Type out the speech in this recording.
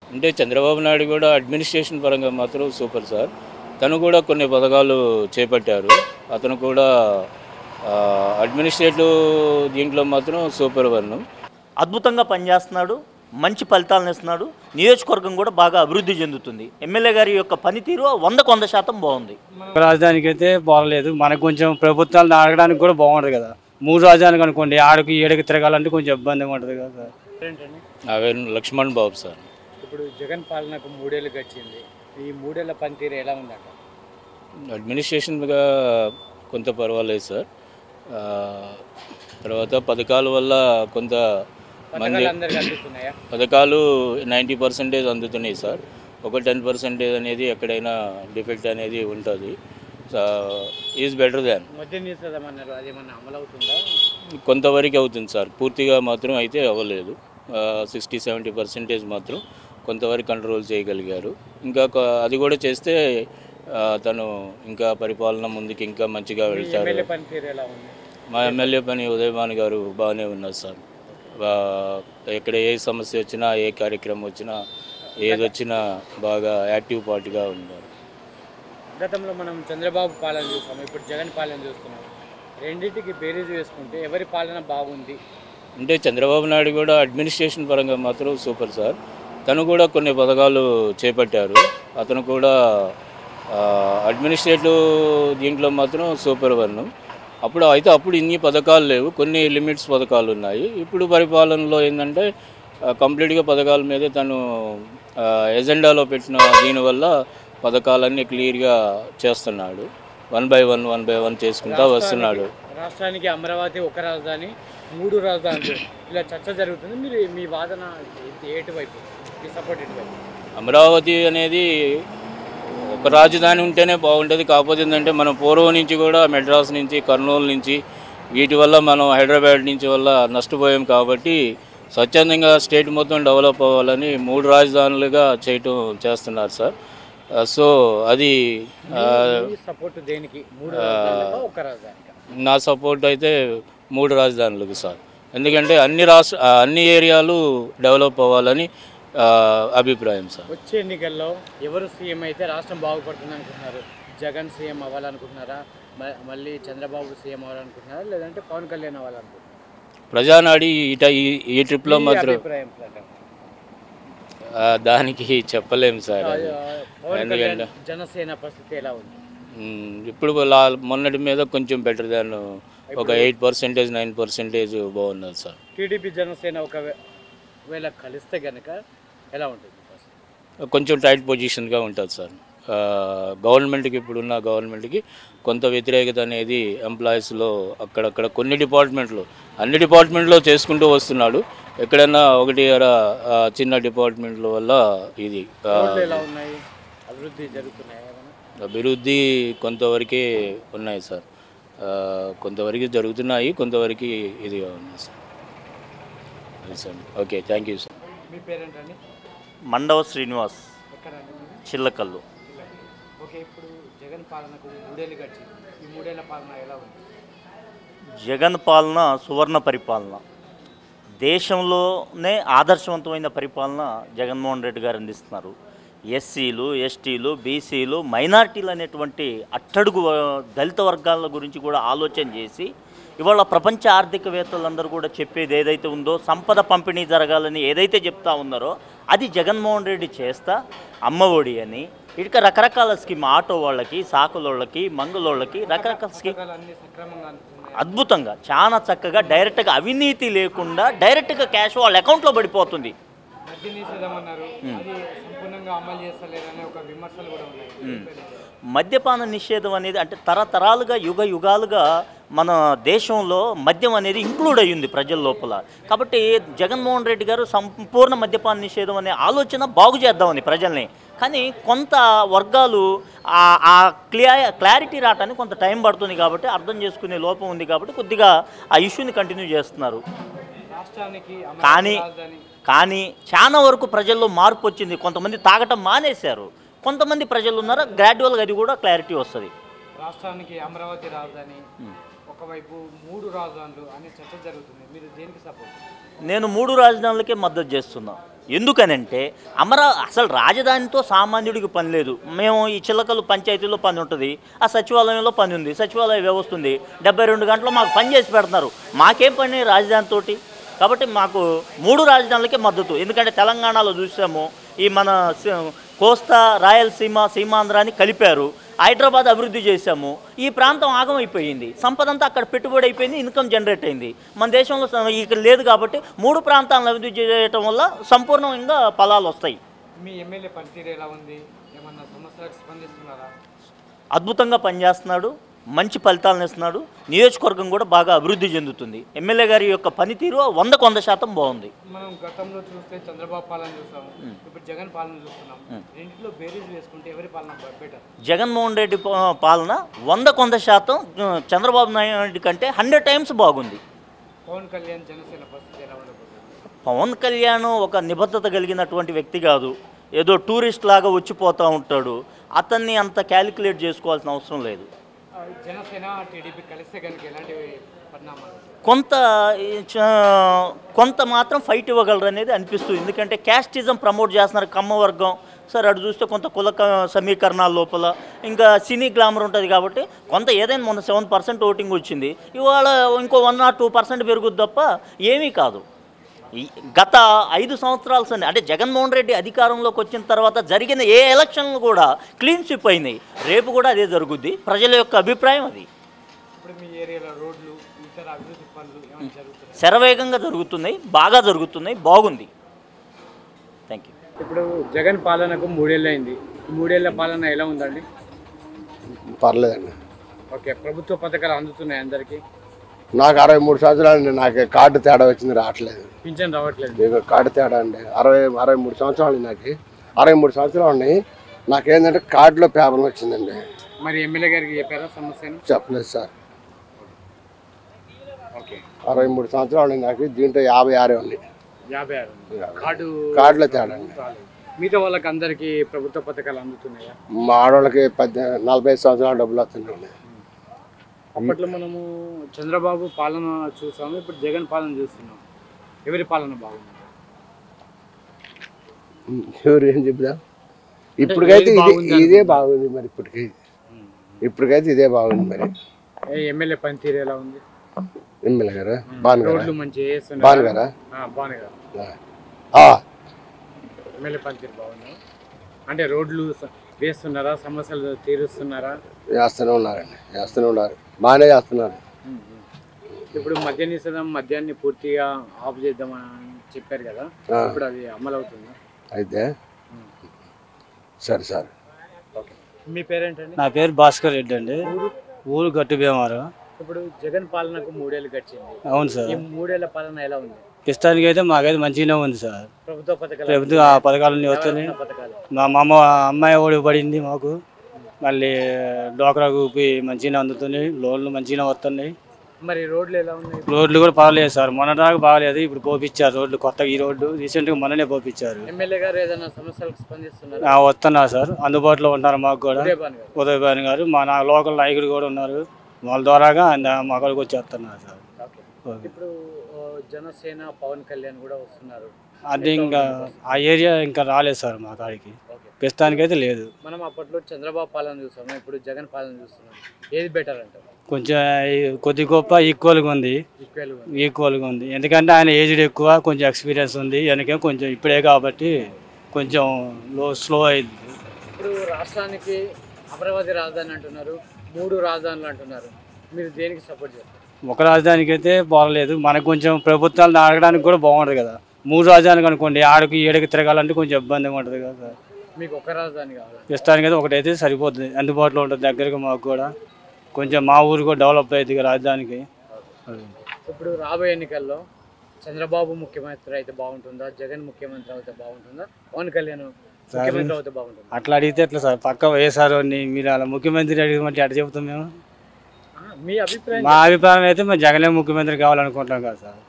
అంటే చంద్రబాబు నాయుడు కూడా అడ్మినిస్ట్రేషన్ పరంగా మాత్రం సూపర్ సార్ తను కూడా కొన్ని పథకాలు చేపట్టారు అతను కూడా ఆ, అడ్మినిస్ట్రేటివ్ దీంట్లో మాత్రం సూపర్ వన్ అద్భుతంగా పనిచేస్తున్నాడు మంచి ఫలితాలను ఇస్తున్నాడు నియోజకవర్గం కూడా బాగా అభివృద్ధి చెందుతుంది ఎమ్మెల్యే గారి యొక్క పనితీరు వందకు వంద శాతం బాగుంది రాజధానికి అయితే బాగలేదు మనకు కొంచెం ప్రభుత్వాలను అడగడానికి కూడా బాగుంటుంది కదా మూడు రాజధానికి అనుకోండి ఆడకి ఏడకి తిరగాలంటే కొంచెం ఇబ్బందిగా ఉంటుంది కదా సార్ ఏంటండి అవే లక్ష్మణ్ బాబు సార్ ఇప్పుడు జగన్ పాలనకు మూడేళ్ళు గడిచింది ఈ మూడేళ్ల పనితీరు ఎలా ఉందట అడ్మినిస్ట్రేషన్గా కొంత పర్వాలేదు సార్ ఆ, తర్వాత పథకాల వల్ల కొంత మంది పథకాలు అందరికి అందుతున్నాయా పథకాలు నైంటీ పర్సెంటేజ్ అందుతున్నాయి సార్ ఒక టెన్ పర్సెంటేజ్ అనేది ఎక్కడైనా డిఫెక్ట్ అనేది ఉంటుంది ఈజ్ బెటర్ దాన్ మద్య నిషేధం అన్నారు అదేమన్నా అమలు అవుతుందా కొంతవరకు అవుతుంది సార్ పూర్తిగా మాత్రం అయితే అవ్వలేదు సిక్స్టీ సెవెంటీ పర్సెంటేజ్ మాత్రం కొంతవరకు కంట్రోల్ చేయగలిగారు ఇంకా కొ- అది కూడా చేస్తే ఆ, తను ఇంకా పరిపాలన ముందుకు ఇంకా మంచిగా వెళ్తారు ఎమ్మెల్యే పనితీరు ఎలా ఉంది మా ఎమ్మెల్యే పని ఉదయభాన్ గారు బాగానే ఉన్నారు సార్ ఆ, ఎక్కడ ఏ సమస్య వచ్చినా ఏ కార్యక్రమం వచ్చినా ఏది వచ్చినా బాగా యాక్టివ్ పార్టీగా ఉన్నారు గతంలో మనం చంద్రబాబు పాలన చూసాం ఇప్పుడు జగన్ పాలన చూస్తున్నాం రెండింటికి బేరీజ్ వేసుకుంటే ఎవరి పాలన బాగుంది అంటే చంద్రబాబు నాయుడు కూడా అడ్మినిస్ట్రేషన్ పరంగా మాత్రం సూపర్ సార్ తను కూడా కొన్ని పథకాలు చేపట్టారు అతను కూడా ఆ, అడ్మినిస్ట్రేటివ్ దీంట్లో మాత్రం సూపర్ వన్ అప్పుడు అయితే అప్పుడు ఇన్ని పథకాలు లేవు కొన్ని లిమిట్స్ పథకాలు ఉన్నాయి ఇప్పుడు పరిపాలనలో ఏంటంటే ఆ, కంప్లీట్గా పథకాల మీదే తను ఆ, ఎజెండాలో పెట్టిన దీనివల్ల పథకాలన్నీ క్లియర్గా చేస్తున్నాడు one by one one by one చేసుకుంటా వస్తున్నాడు రాష్ట్రానికి అమరావతి ఒక రాజధాని మూడు రాజధానులు ఇలా చర్చ జరుగుతుంది మీరు మీ వాదన ఏటువైపు మీ సపోర్ట్ ఎటువైపు అమరావతి అనేది ఒక రాజధాని ఉంటేనే బాగుంటుంది కాకపోతే ఏంటంటే మనం పూర్వం నుంచి కూడా మెడ్రాస్ నుంచి కర్నూలు నుంచి వీటి వల్ల మనం హైదరాబాద్ నుంచి వల్ల నష్టపోయాం కాబట్టి స్వచ్ఛందంగా స్టేట్ మొత్తం డెవలప్ అవ్వాలని మూడు రాజధానులుగా చేయటం చేస్తున్నారు సార్ ఆ, సో అది ఆ, మీ సపోర్ట్ దేనికి మూడు రాజధానులకా ఒక రాజధానికా నా సపోర్ట్ అయితే మూడు రాజధానులకు సార్ ఎందుకంటే అన్ని రాష్ట్ర ఆ, అన్ని ఏరియాలు డెవలప్ అవ్వాలని ఆ, అభిప్రాయం సార్ వచ్చే ఎన్నికల్లో ఎవరు సీఎం అయితే రాష్ట్రం బాగుపడుతుంది అనుకుంటున్నారు జగన్ సీఎం అవ్వాలనుకుంటున్నారా మ- మళ్ళీ చంద్రబాబు సీఎం అవ్వాలనుకుంటున్నారా లేదంటే పవన్ కళ్యాణ్ అవ్వాలనుకుంటున్నారా ప్రజానాడి ఇట ఈ ఈ ట్రిప్లో మీ మాత్రం అభిప్రాయం ప్రకారం ఆ, దానికి చెప్పలేము సార్ అది. ఆ, పవన్ కళ్యాణ్ ఎందుకంటే జనసేన పరిస్థితి ఎలా ఉంది మ్, ఇప్పుడు లా మొన్నటి మీద కొంచెం బెటర్ దాన్ ఒక ఎయిట్ పర్సెంటేజ్ నైన్ పర్సెంటేజ్ బాగున్నది సార్ టీడీపీ జనసేన ఒకవేళ కలిస్తే గనక ఎలా ఉంటుంది పరిస్థితి? కొంచెం టైట్ పొజిషన్గా ఉంటుంది సార్ ఆ, గవర్నమెంట్కి ఇప్పుడున్న గవర్నమెంట్కి కొంత వ్యతిరేకత అనేది ఎంప్లాయీస్లో అక్కడక్కడ కొన్ని డిపార్ట్మెంట్లు అన్ని డిపార్ట్మెంట్లో చేసుకుంటూ వస్తున్నాడు ఎక్కడైనా ఒకటి అర ఆ, చిన్న డిపార్ట్మెంట్ల వల్ల ఇది ఆ, రోడ్లు ఎలా ఉన్నాయి అభివృద్ధి జరుగుతున్నాయి ఏమైనా అభివృద్ధి కొంతవరకే ఉన్నాయి సార్ ఆ, కొంతవరకు జరుగుతున్నాయి కొంతవరకు ఇదిగా ఉన్నాయి సార్ అది sir okay thank you sir మీ పేరేంటండి మండవ శ్రీనివాస్ ఎక్కడండి మీది? చిల్లకల్లు ఓకే ఇప్పుడు జగన్ పాలనకు మూడేళ్ళు గడిచింది ఈ మూడేళ్ల పాలన ఎలా ఉంది జగన్ పాలన సువర్ణ పరిపాలన దేశంలోనే ఆదర్శవంతమైన పరిపాలన జగన్మోహన్ రెడ్డి గారు అందిస్తున్నారు ఎస్సీలు ఎస్టీలు బీసీలు మైనార్టీలు అనేటువంటి అట్టడుగు వ- దళిత వర్గాల గురించి కూడా ఆలోచన చేసి ఇవాళ ప్రపంచ ఆర్థికవేత్తలందరూ కూడా చెప్పేది ఏదైతే ఉందో సంపద పంపిణీ జరగాలని ఏదైతే చెప్తా ఉన్నారో అది జగన్మోహన్ రెడ్డి చేస్తా అమ్మఒడి అని ఇక రకరకాల స్కీమ్ ఆటో వాళ్ళకి సాకులోళ్ళకి మంగులోళ్ళకి రకరకాల స్కీమ్ పథకాలు అన్ని సక్రమంగా అందుతున్నాయి అద్భుతంగా చాలా చక్కగా డైరెక్ట్గా అవినీతి లేకుండా డైరెక్ట్గా క్యాష్ వాళ్ళ అకౌంట్లో పడిపోతుంది మద్య నిషేధం అన్నారు అది సంపూర్ణంగా అమలు చేస్తలేరనే ఒక విమర్శలు కూడా ఉన్నాయి మద్యపాన నిషేధం అనేది అంటే తరతరాలుగా యుగ యుగాలుగా మన దేశంలో మద్యం అనేది ఇంక్లూడ్ అయ్యింది ప్రజల లోపల కాబట్టి జగన్మోహన్ రెడ్డి గారు సంపూర్ణ మద్యపాన నిషేధం అనే ఆలోచన బాగు చేద్దామని ప్రజల్ని కానీ కొంత వర్గాలు ఆ- ఆ క్లియా క్లారిటీ రావడానికి కొంత టైం పడుతుంది కాబట్టి అర్థం చేసుకునే లోపం ఉంది కాబట్టి కొద్దిగా ఆ ఇష్యూని కంటిన్యూ చేస్తున్నారు రాష్ట్రానికి అమరావతి కానీ రాజధాని కానీ చాలా వరకు ప్రజల్లో మార్పు వచ్చింది కొంతమంది తాగటం మానేశారు కొంతమంది ప్రజలు ఉన్నారు గ్రాడ్యువల్గా అది కూడా క్లారిటీ వస్తుంది రాష్ట్రానికి అమరావతి రాజధాని ఒక ఒకవైపు మూడు రాజధానులు అనే చర్చ జరుగుతుంది మీరు దేనికి సపోర్ట్ నేను మూడు రాజధానులకే మద్దతు చేస్తున్నా ఎందుకనంటే అమరా అసలు రాజధానితో సామాన్యుడికి పని లేదు మేము ఈ చిల్లకలు పంచాయతీలో పని ఉంటుంది ఆ సచివాలయంలో పని ఉంది సచివాలయ వ్యవస్థ ఉంది డెబ్బై రెండు గంటలు మాకు పని చేసి పెడుతున్నారు మాకేం పని రాజధానితోటి కాబట్టి మాకు మూడు రాజధానులకే మద్దతు ఎందుకంటే తెలంగాణలో చూసాము ఈ మన సి- కోస్తా రాయలసీమ సీమాంధ్రాని కలిపారు హైదరాబాద్ అభివృద్ధి చేశాము ఈ ప్రాంతం ఆగమైపోయింది సంపద అంతా అక్కడ పెట్టుబడి అయిపోయింది ఇన్కమ్ జనరేట్ అయింది మన దేశంలో స- ఇక్కడ లేదు కాబట్టి మూడు ప్రాంతాలను అభివృద్ధి చేయటం వల్ల సంపూర్ణంగా ఫలాలు వస్తాయి మీ ఎమ్మెల్యే పనితీరు ఎలా ఉంది ఏమన్నా సమస్యలకు స్పందిస్తున్నారా అద్భుతంగా పనిచేస్తున్నాడు మంచి ఫలితాలను ఇస్తున్నాడు నియోజకవర్గం కూడా బాగా అభివృద్ధి చెందుతుంది ఎమ్మెల్యే గారి యొక్క పనితీరు వందకు వంద శాతం బాగుంది మనం గతంలో చూస్తే చంద్రబాబు పాలన చూసాము ఇప్పుడు జగన్ పాలన చూస్తున్నాం రెండింటిలో బేరీజ్ వేసుకుంటే ఎవరి పాలన బెటర్ జగన్మోహన్ రెడ్డి పా- పాలన వందకు వంద శాతం ఆ, చంద్రబాబు నాయుడు కంటే హండ్రెడ్ టైమ్స్ బాగుంది పవన్ కళ్యాణ్ జనసేన పరిస్థితి ఎలా ఉండబోతుంది పవన్ కళ్యాణ్ ఒక నిబద్ధత కలిగినటువంటి వ్యక్తి కాదు ఏదో టూరిస్ట్ లాగా వచ్చిపోతూ ఉంటాడు అతన్ని అంత క్యాలిక్యులేట్ చేసుకోవాల్సిన అవసరం లేదు ఆ, జనసేన టీడీపీ కలిస్తే కనుక ఎలాంటి పరిణామాలు కొంత ఈ చ- కొంత మాత్రం ఫైట్ ఇవ్వగలరు అనేది అనిపిస్తుంది ఎందుకంటే క్యాస్టిజం ప్రమోట్ చేస్తున్నారు కమ్మ వర్గం సార్ అటు చూస్తే కొంత కుల క- సమీకరణాల లోపల ఇంకా సినీ గ్లామర్ ఉంటుంది కాబట్టి కొంత ఏదైనా మొన్న సెవెన్ పర్సెంట్ ఓటింగ్ వచ్చింది ఇవాళ ఇంకో వన్ ఆర్ టూ పర్సెంట్ పెరుగుద్ది తప్ప ఏమీ కాదు ఈ గత ఐదు సంవత్సరాల సంది అంటే జగన్మోహన్ రెడ్డి అధికారంలోకి వచ్చిన తర్వాత జరిగిన ఏ ఎలక్షన్లు కూడా క్లీన్ స్విప్ అయినాయి రేపు కూడా అదే జరుగుద్ది ప్రజల యొక్క అభిప్రాయం అది ఇప్పుడు మీ ఏరియాలో రోడ్లు ఇతర అభివృద్ధి పనులు ఏమైనా జరుగుతున్నాయి శరవేగంగా జరుగుతున్నాయి బాగా జరుగుతున్నాయి బాగుంది థ్యాంక్ యూ ఇప్పుడు జగన్ పాలనకు మూడేళ్ళు అయింది ఈ మూడేళ్ల పాలన ఎలా ఉందండి పర్లేదండి ఓకే ప్రభుత్వ పథకాలు అందుతున్నాయి అందరికీ నాకు అరవై మూడు సంవత్సరాలు నాకు కార్డు తేడా వచ్చింది రావట్లేదు పింఛన్ రావట్లేదు మీకు కార్డు తేడా అండి అరవై అరవై మూడు సంవత్సరాలు నాకు అరవై మూడు సంవత్సరాలు ఉన్నాయి నాకేంటంటే కార్డులో పేపర్ వచ్చిందండి మరి ఎమ్మెల్యే గారికి చెప్పారా సమస్యను చెప్పలేదు సార్ ఓకే అరవై మూడు సంవత్సరాలు ఉన్నాయి నాకు దీంట్లో యాభై ఆరే ఉన్నాయి యాభై ఆరు కార్డు కార్డులో తేడా అండి రాలేదు. మిగతా వాళ్ళకి అందరికీ ప్రభుత్వ పథకాలు అందుతున్నాయా మా ఆడవాళ్ళకి పద్దె నలభై ఐదు సంవత్సరాలు డబ్బులు వస్తున్నాయి అప్పట్లో మనము చంద్రబాబు పాలన చూసాము ఇప్పుడు జగన్ పాలన చూస్తున్నాం ఎవరి పాలన బాగుంది ఎవరు ఏం చెప్దా ఇప్పటికైతే ఏది ఇదే బాగుంది ఇదే బాగుంది మరి ఇప్పటికి ఇప్పటికైతే ఇదే బాగుంది మరి ఏ ఎమ్మెల్యే పనితీరు ఎలా ఉంది ఎమ్మెల్యే గారు బాన్ గారా రోడ్లు మంచిగా వేస్తున్నారు బాన్ గారా బాగానే గారు ఆ, ఎమ్మెల్యే పనితీరు బాగుంది అంటే రోడ్లు స- వేస్తున్నారా సమస్యలు తీరుస్తున్నారా వేస్తూనే ఉన్నారండి వేస్తూనే ఉన్నారు బాగానే చేస్తున్నారు ఇప్పుడు మద్య నిషేధం మద్యాన్ని పూర్తిగా ఆఫ్ చేద్దామని చెప్పారు కదా ఆ. ఇప్పుడు అది అమలు అవుతుందా అయితే సరే సరే ఓకే మీ పేరేంటండి నా పేరు భాస్కర్ రెడ్డి అండి ఊరు గట్టు భీమారు ఇప్పుడు జగన్ పాలనకు మూడేళ్ళు గడిచింది అవును సార్ ఈ మూడేళ్ల పాలన ఎలా ఉంది ప్రస్తుతానికి అయితే మాకైతే మంచిగానే ఉంది సార్ ప్రభుత్వ పథకాలు ప్రభుత్వ ఆ పథకాలన్నీ వస్తున్నాయి ఎవరిస్తున్న పథకాలు మా మా అమ్మ అమ్మాయి ఓడి పడింది మాకు మళ్ళీ డోక్రా గ్రూప్ మంచిగానే అందుతున్నాయి లోన్లు మంచిగానే వస్తున్నాయి మరి రోడ్లు ఎలా ఉన్నాయి రోడ్లు కూడా పర్లేదు సార్ మొన్న దాకా బాగలేదు ఇప్పుడు పోపించారు రోడ్లు కొత్తగా ఈ రోడ్డు రీసెంట్గా మొన్ననే పోపించారు ఎమ్మెల్యే గారు ఏదైనా సమస్యలకు స్పందిస్తున్నారు ఆ, వస్తున్నారు సార్ అందుబాటులో ఉన్నారు మాకు కూడా ఉదయభాన్ గారు ఉదయ్ భాను గారు మా నా లోకల్ నాయకుడు కూడా ఉన్నారు వాళ్ళ ద్వారాగా ఆయన మా కాడికి వచ్చేస్తున్నారు సార్ ఓకే ఓకే. ఇప్పుడు ఆ, జనసేన పవన్ కళ్యాణ్ కూడా వస్తున్నారు అది ఇంకా ఆ ఏరియా ఇంకా రాలేదు సార్ మా కాడికి ఓకే ప్రస్తుతానికి అయితే లేదు మనం అప్పట్లో చంద్రబాబు పాలన చూసాము ఇప్పుడు జగన్ పాలన చూస్తున్నాం ఏది బెటర్ అంటారు కొంచెం ఈ కొద్ది గొప్ప ఈక్వల్గా ఉంది ఈక్వల్ ఈక్వల్గా ఉంది ఎందుకంటే ఆయన ఏజ్డ్ ఎక్కువ కొంచెం ఎక్స్పీరియన్స్ ఉంది వెనకేం కొంచెం ఇప్పుడే కాబట్టి కొంచెం లో స్లో అయింది ఇప్పుడు రాష్ట్రానికి అమరావతి రాజధాని అంటున్నారు మూడు రాజధానులు అంటున్నారు మీరు దేనికి సపోర్ట్ చేస్తారు ఒక రాజధానికి అయితే బాగలేదు మనకు కొంచెం ప్రభుత్వాలను అడగడానికి కూడా బాగుంటుంది కదా మూడు రాజధానికి అనుకోండి ఆడకి ఏడకి తిరగాలంటే కొంచెం ఇబ్బందిగా ఉంటుంది కదా సార్ మీకు ఒక రాజధాని కావాలి ప్రస్తుతానికి అయితే ఒకటైతే సరిపోతుంది అందుబాటులో ఉంటుంది దగ్గరగా మాకు కూడా కొంచెం మా ఊరు కూడా డెవలప్ అయ్యింది ఇక రాజధానికి అది. ఇప్పుడు రాబోయే ఎన్నికల్లో చంద్రబాబు ముఖ్యమంత్రి అయితే బాగుంటుందా జగన్ ముఖ్యమంత్రి అయితే బాగుంటుందా పవన్ కళ్యాణ్ ముఖ్యమంత్రి అయితే బాగుంటుందా అట్లా అడిగితే ఎట్లా సార్ పక్క వైఎస్ఆర్ మీరు అలా ముఖ్యమంత్రి అడిగమంటే అట్లా చెబుతాం మేము ఆ, మీ అభిప్రాయం మా అభిప్రాయం అయితే మేము జగనే ముఖ్యమంత్రి కావాలనుకుంటాం కదా సార్